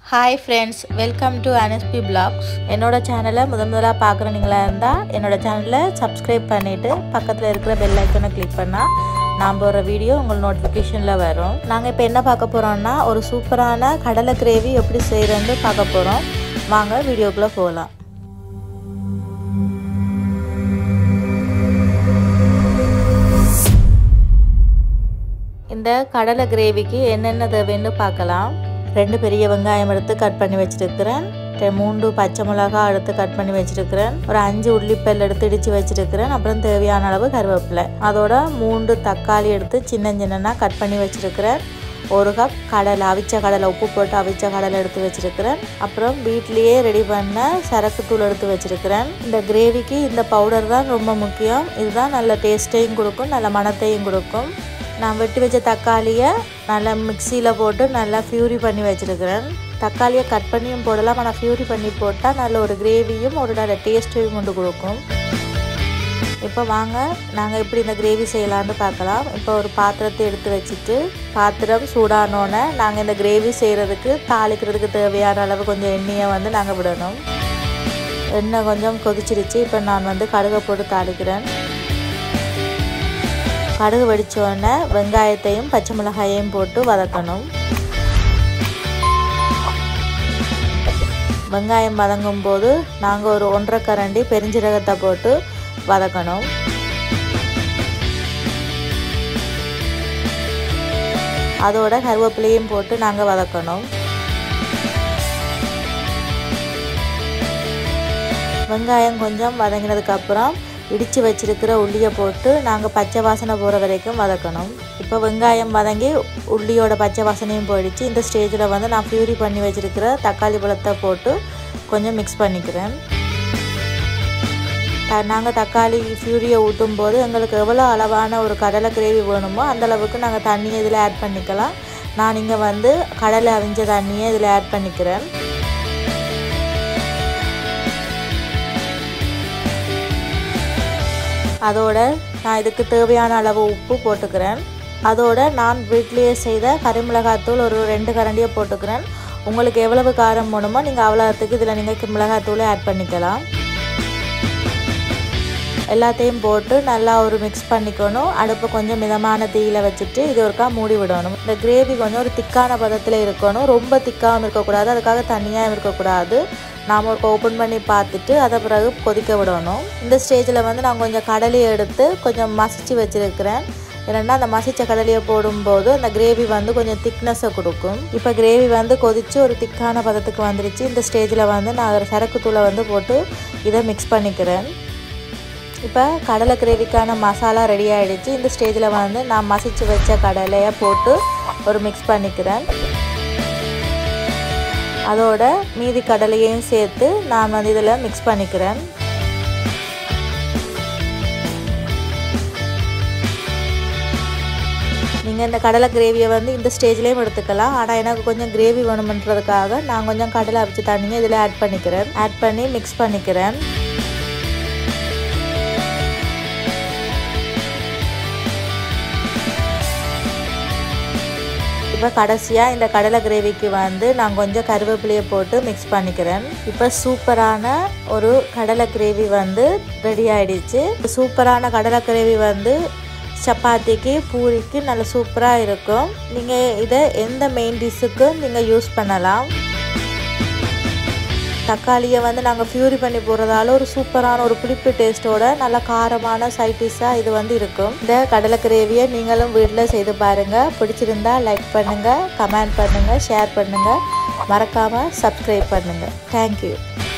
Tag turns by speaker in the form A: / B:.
A: hi friends welcome to அனஸ்பி blogs என்னோட சேனலை முதன் முதலாக பார்க்குறீங்களா இருந்தால் என்னோட சேனலை சப்ஸ்கிரைப் பண்ணிவிட்டு பக்கத்தில் இருக்கிற பெல் ஐக்கனை கிளிக் பண்ணால் நான் போடுற வீடியோ உங்கள் நோட்டிஃபிகேஷனில் வரும் நாங்கள் இப்போ என்ன பார்க்க போகிறோம்னா ஒரு சூப்பரான கடலை கிரேவி எப்படி செய்கிறேன்னு பார்க்க போகிறோம் வாங்க வீடியோக்குள்ளே போகலாம் இந்த கடலை கிரேவிக்கு என்னென்ன தேவைன்னு பார்க்கலாம் ரெண்டு பெரிய வெங்காயம் எடுத்து கட் பண்ணி வச்சுருக்கிறேன் மூன்று பச்சை மிளகா எடுத்து கட் பண்ணி வச்சுருக்கிறேன் ஒரு அஞ்சு உள்ளிப்பல் எடுத்து இடித்து வச்சுருக்கிறேன் அப்புறம் தேவையான அளவு கருவேப்பிலை அதோட மூன்று தக்காளி எடுத்து சின்ன சின்னனா கட் பண்ணி வச்சுருக்கிறேன் ஒரு கப் கடலை அவிச்ச கடலை உப்பு போட்டு அவிச்ச கடலை எடுத்து வச்சுருக்கிறேன் அப்புறம் வீட்லேயே ரெடி பண்ண சரக்கு தூள் எடுத்து வச்சுருக்கிறேன் இந்த கிரேவிக்கு இந்த பவுடர் தான் ரொம்ப முக்கியம் இதுதான் நல்ல டேஸ்ட்டையும் கொடுக்கும் நல்ல மணத்தையும் கொடுக்கும் நான் வெட்டி வச்ச தக்காளியை நல்லா மிக்சியில் போட்டு நல்லா ஃபியூரி பண்ணி வச்சுருக்கிறேன் தக்காளியை கட் பண்ணியும் போடலாம் ஆனால் ஃபியூரி பண்ணி போட்டால் நல்ல ஒரு கிரேவியும் ஒரு நல்ல டேஸ்ட்டையும் கொண்டு கொடுக்கும் இப்போ வாங்க நாங்கள் எப்படி இந்த கிரேவி செய்யலான்னு பார்க்கலாம் இப்போ ஒரு பாத்திரத்தை எடுத்து வச்சுட்டு பாத்திரம் சூடானோன்னே நாங்கள் இந்த கிரேவி செய்கிறதுக்கு தாளிக்கிறதுக்கு தேவையான அளவு கொஞ்சம் எண்ணெயை வந்து நாங்கள் விடணும் எண்ணெய் கொஞ்சம் கொதிச்சிருச்சு இப்போ நான் வந்து கடுகை போட்டு தாளிக்கிறேன் கடுகு வெடித்தோடனே வெங்காயத்தையும் பச்சை மிளகாயையும் போட்டு வதக்கணும் வெங்காயம் வதங்கும் போது நாங்கள் ஒரு ஒன்றரை கரண்டி பெருஞ்சீரகத்தை போட்டு வதக்கணும் அதோட கருவேப்பிலையும் போட்டு நாங்கள் வதக்கணும் வெங்காயம் கொஞ்சம் வதங்கினதுக்கப்புறம் இடித்து வச்சுருக்கிற உள்ளியை போட்டு நாங்கள் பச்சை வாசனை போகிற வரைக்கும் வதக்கணும் இப்போ வெங்காயம் வதங்கி உள்ளியோட பச்சை வாசனையும் போயிடுச்சு இந்த ஸ்டேஜில் வந்து நான் ஃபியூரி பண்ணி வச்சுருக்கிற தக்காளி பழத்தை போட்டு கொஞ்சம் மிக்ஸ் பண்ணிக்கிறேன் நாங்கள் தக்காளி ஃபியூரியை ஊற்றும் போது எங்களுக்கு எவ்வளோ அளவான ஒரு கடலை கிரேவி வேணுமோ அந்தளவுக்கு நாங்கள் தண்ணியை இதில் ஆட் பண்ணிக்கலாம் நான் இங்கே வந்து கடலை அவிஞ்ச தண்ணியை இதில் ஆட் பண்ணிக்கிறேன் அதோட நான் இதுக்கு தேவையான அளவு உப்பு போட்டுக்கிறேன் அதோட நான் வீட்லேயே செய்த கறிமிளகாத்தூள் ஒரு ரெண்டு கரண்டியை போட்டுக்கிறேன் உங்களுக்கு எவ்வளவு காரம் வேணுமோ நீங்கள் அவ்வளோத்துக்கு இதில் நீங்கள் மிளகாத்தூளை ஆட் பண்ணிக்கலாம் எல்லாத்தையும் போட்டு நல்லா ஒரு மிக்ஸ் பண்ணிக்கணும் அடுப்பு கொஞ்சம் மிதமான தீயில் வச்சுட்டு இது ஒருக்கா மூடி விடணும் இந்த கிரேவி கொஞ்சம் ஒரு திக்கான பதத்தில் இருக்கணும் ரொம்ப திக்காகவும் இருக்கக்கூடாது அதுக்காக தனியாகவும் இருக்கக்கூடாது நாம் ஒரு ஓப்பன் பண்ணி பார்த்துட்டு அதை பிறகு கொதிக்க விடணும் இந்த ஸ்டேஜில் வந்து நான் கொஞ்சம் கடலையை எடுத்து கொஞ்சம் மசிச்சு வச்சுருக்கிறேன் ஏன்னா அந்த மசிச்ச கடலையை போடும்போது அந்த கிரேவி வந்து கொஞ்சம் திக்னஸை கொடுக்கும் இப்போ கிரேவி வந்து கொதித்து ஒரு திக்கான பதத்துக்கு வந்துருச்சு இந்த ஸ்டேஜில் வந்து நான் ஒரு சரக்கு தூளை வந்து போட்டு இதை மிக்ஸ் பண்ணிக்கிறேன் இப்போ கடலை கிரேவிக்கான மசாலா ரெடி ஆகிடுச்சு இந்த ஸ்டேஜில் வந்து நான் மசிச்சு வச்ச கடலையை போட்டு ஒரு மிக்ஸ் பண்ணிக்கிறேன் அதோட மீதி கடலையையும் சேர்த்து நான் வந்து இதில் மிக்ஸ் பண்ணிக்கிறேன் நீங்கள் இந்த கடலை கிரேவியை வந்து இந்த ஸ்டேஜ்லேயும் எடுத்துக்கலாம் ஆனால் எனக்கு கொஞ்சம் கிரேவி வேணுமன்றதுக்காக நான் கொஞ்சம் கடலை அவிச்சு தண்ணியை இதில் ஆட் பண்ணிக்கிறேன் ஆட் பண்ணி மிக்ஸ் பண்ணிக்கிறேன் இப்போ கடைசியாக இந்த கடலை கிரேவிக்கு வந்து நான் கொஞ்சம் கருவேப்பிலையை போட்டு மிக்ஸ் பண்ணிக்கிறேன் இப்போ சூப்பரான ஒரு கடலை கிரேவி வந்து ரெடி ஆகிடுச்சு சூப்பரான கடலை கிரேவி வந்து சப்பாத்திக்கு பூரிக்கு நல்ல சூப்பராக இருக்கும் நீங்கள் இதை எந்த மெயின் டிஷ்ஷுக்கும் நீங்கள் யூஸ் பண்ணலாம் தக்காளியை வந்து நாங்கள் ஃபியூரி பண்ணி போடுறதால ஒரு சூப்பரான ஒரு புளிப்பு டேஸ்ட்டோட நல்ல காரமான சைட் டிஷ்ஷாக இது வந்து இருக்கும் இந்த கடலை கிரேவியை நீங்களும் வீட்டில் செய்து பாருங்கள் பிடிச்சிருந்தா லைக் பண்ணுங்கள் கமெண்ட் பண்ணுங்கள் ஷேர் பண்ணுங்கள் மறக்காமல் சப்ஸ்கிரைப் பண்ணுங்கள் தேங்க்யூ